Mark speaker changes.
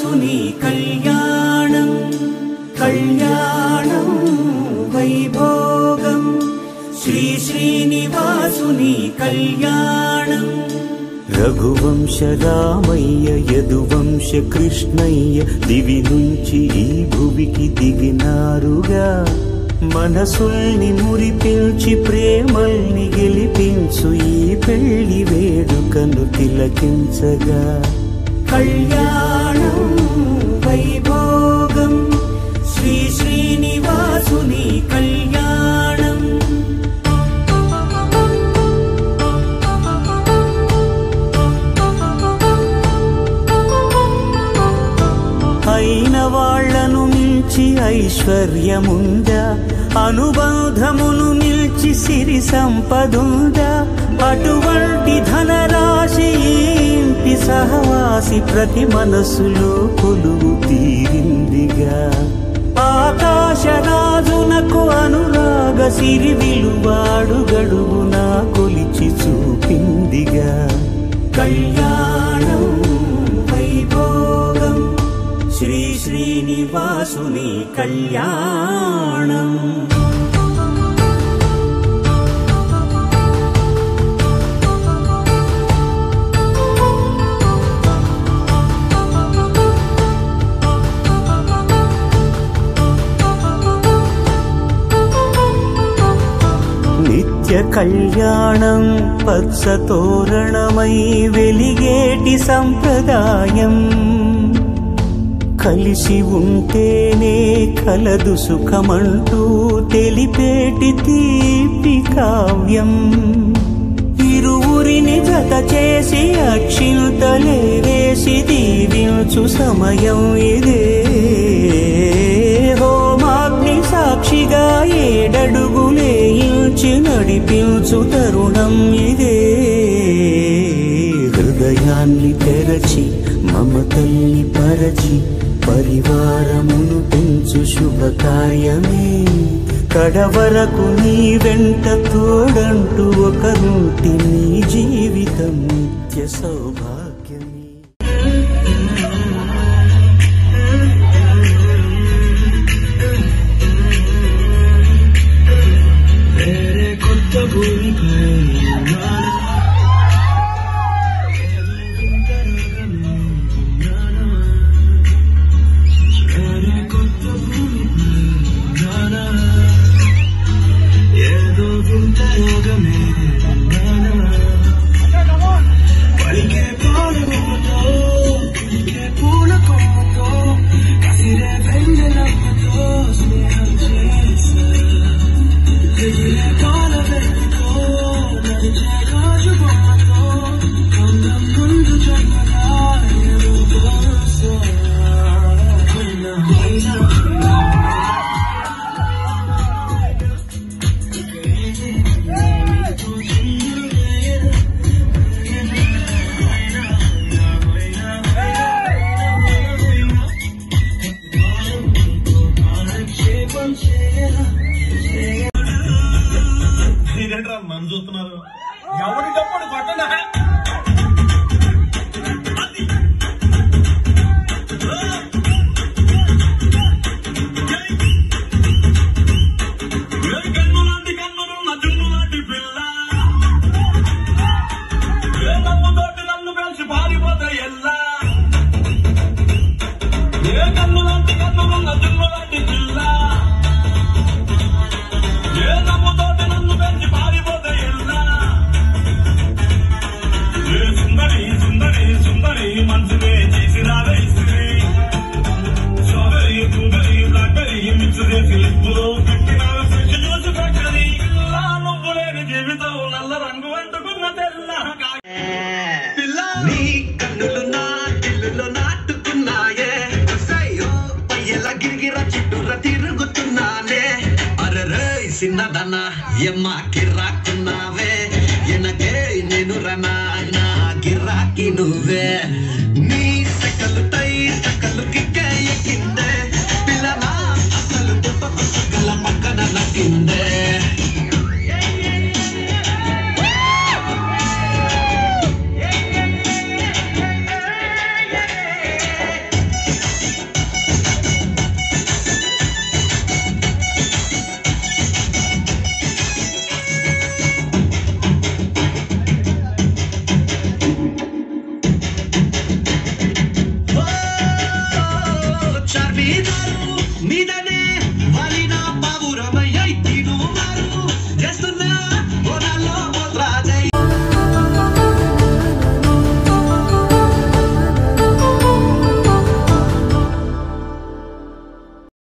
Speaker 1: శ్రీనివాసుని కళ్యాణం కళ్యాణం వైభోగం శ్రీ శ్రీనివాసుని కళ్యాణం రఘువంశ రామయ్య యదువంశ కృష్ణయ్య దివి నుంచి ఈ భువికి దిగినారుగా మనసుల్ని మురిపించి ప్రేమల్ని గెలిపించు ఈ పెళ్లి వేడుకను తిలకించగా కళ్యాణం వైభోగం శ్రీ శ్రీనివాసుని కళ్యాణం అయిన వాళ్లను మించి ఐశ్వర్యముందా అనుబంధమును నిల్చి సిరి సంపదుందా అటువంటి ధనరాశి ఈ ఇంటి సహవాసి ప్రతి మనసులో కొలువు తీరిందిగా ఆకాశరాజునకు అనురాగ సిరి విలువాడు గడువునా కొలిచి చూపిందిగా కళ్యాణం వైభోగం శ్రీ శ్రీనివాసుని కళ్యాణం నిత్య కళ్యాణం పచ్చ తోరణమై వెలిగేటి సంప్రదాయం కలిసి ఉంటేనే కలదు సుఖమంటూ తెలిపేటి తీపి కావ్యం ఇరువురిని జత చేసి అక్షింతలే వేసి దీవించు సమయం ఇదే హోమాగ్ని సాక్షిగా ఏడడుగులే ఇంచి నడిపించు తరుణం ఇదే హృదయాన్ని తెరచి మమతల్ని పరచి పరివారమును పెంచు శుభకార్యమే కడవరకు నీ వెంట తోడంటూ ఒకరుంటి నీ జీవితం నిత్య సౌభాగ్యమే
Speaker 2: మీరేంట్రా నన్ను చూస్తున్నారు ఎవరి తప్పుడు కొట్టండి కన్నులాంటి కన్నులున్న జున్నులాంటి పిల్ల ఏ నమ్ముతోటి నన్ను కలిసి పారిపోతే ఎల్లా ఏ కన్నులాంటి కన్నులున్న జున్నులాంటి పిల్ల ఏ నమ్ముతోటి నన్ను పెంచి పారిపోతే ఎల్లా ఏ సుందరి సుందరి సుందరి మనసునే చేసి రావేసి స్ట్రాబెరీ బ్లూబెరీ బ్లాక్బెరీ మిక్స్ చేసి లిప్పులో పెట్టిన ఫ్రెష్ జ్యూస్ ఫ్యాక్టరీ ఇలా నువ్వు లేని జీవితం నల్ల రంగు అంటుకున్న తెల్ల పిల్ల
Speaker 3: నీ కన్నులు నా దిల్లులో నాటుకున్నాయే సయ్యో పయ్యల గిరిగిర చుట్టూర తిరుగుతున్నానే అరరే సిన్నదన ఎమ్మ కిరాకున్నావే ఎనకే నేను రనా నా గిరాకి నువ్వే